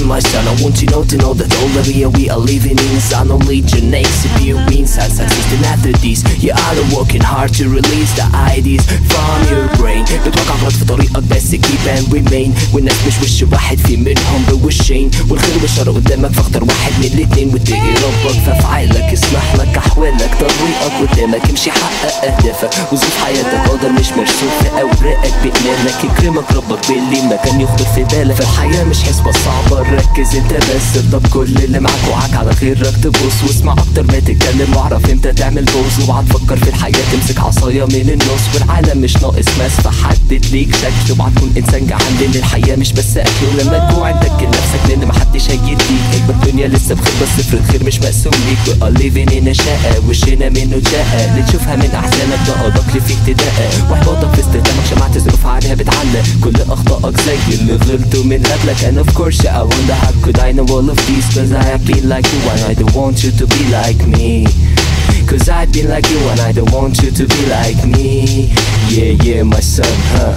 my son I want you know to know that all the area we are living in is an legion experience and success after this You are working hard to release the ideas from your brain بتوقع غلط في طريقك بس keep and remain والناس مش وش واحد في منهم بوشين والخير والشر قدامك فاختار واحد من الاتنين واتقي ربك فافعالك اسمح لك احوالك طريقك قدامك امشي حقق اهدافك وظروف حياتك قدر مش مرسوم في اوراقك باقلالك يكرمك ربك باللي ما كان يخطر في بالك فالحياه مش حسبه صعبه ركز انت بس ارضى بكل اللي معاك وعاك على غيرك تبص واسمع اكتر ما تتكلم واعرف امتى تعمل بوز واوعى تفكر في الحياه تمسك عصايه من النص والعالم مش ناقص ماس فحدد ليك شكل اوعى تكون انسان جعان لان الحياه مش بس اكل ولما تجوع انت تاكل نفسك لان محدش هيديك الدنيا لسه بخير بس افرض خير مش مقسوم ليك we are living in a شقة وشنا منه جاء اللي تشوفها من احزانك ده قضاك في اهتداء واحباطك في استخدامك شمعت ظروف عليها بتعلق كل اخطائك زي اللي غلطوا من قبلك and of course I wonder how could I know all of these cause I have been like you and I don't want you to be like me Cause I've been like you and I don't want you to be like me Yeah yeah my son huh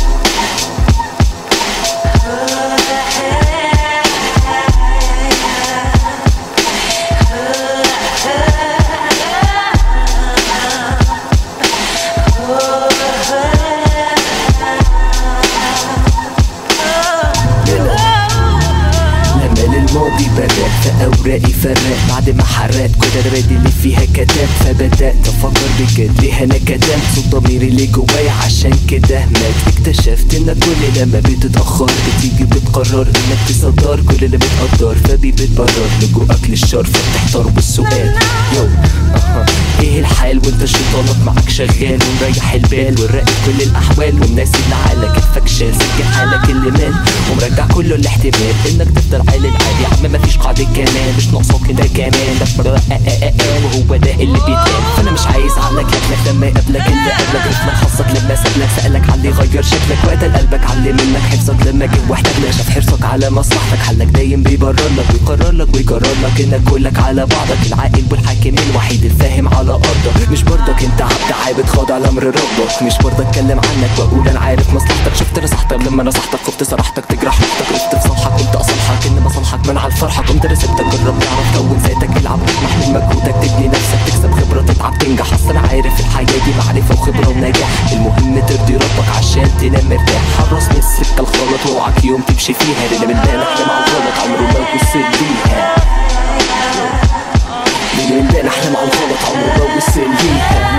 لما للماضي برات في اوراقي فرات بعد ما حرات كل الراد اللي فيها كتاب فبدات افكر بجد ليه انا كتاب صوت ضميري اللي جوايا عشان كده مات اكتشفت انك كل لما بتتاخر بتيجي بتقرر انك تصدر كل اللي بتقدر فبي بتبرر لجوءك للشر فبتحتار بالسؤال يو أها. ايه الحال وانت شيطانك معاك شغال ومريح البال وراقب كل الاحوال والناس اللي على كتفك شال سجل حالك اللي مال ومرجع كله الاحتمال انك تفضل عالي العالي يا عم مفيش قاعدة كمان مش ناقصك ده كمان ده برا آه آه آه آه وهو ده اللي بيتقال فانا مش عايز اعلق لك لما يقابلك اللي قبلك رفنا حظك لما سابلك سألك على اللي غير شكلك وقتل قلبك علم منك حفظك لما جه واحتاج شاف حرصك على مصلحتك حلك دايم بيبرر لك ويقرر لك ويقرر لك انك كلك على بعضك العاقل والحاكم الوحيد الفاهم على ارضك مش برضك انت عبد عابد خاضع لامر ربك مش برضك اتكلم عنك واقول انا عارف مصلحتك شفت نصحتك لما نصحتك خفت صراحتك تجرح نفسك وقفت في صالحك قلت اصالحك ان مصالحك منع الفرحه قمت رسبتك جرب تعرف كون ذاتك العب تسمح من مجهودك تبني نفسك تكسب خبره تتعب تنجح اصل انا عارف الحياه دي معرفه وخبره ونجاح المهم ترضي ربك عشان تنام مرتاح حرص من السكه الغلط واوعك يوم تمشي فيها لان من بالك مع الغلط عمره ما وصل ليها لان من بالك مع الغلط عمره ما وصل ليها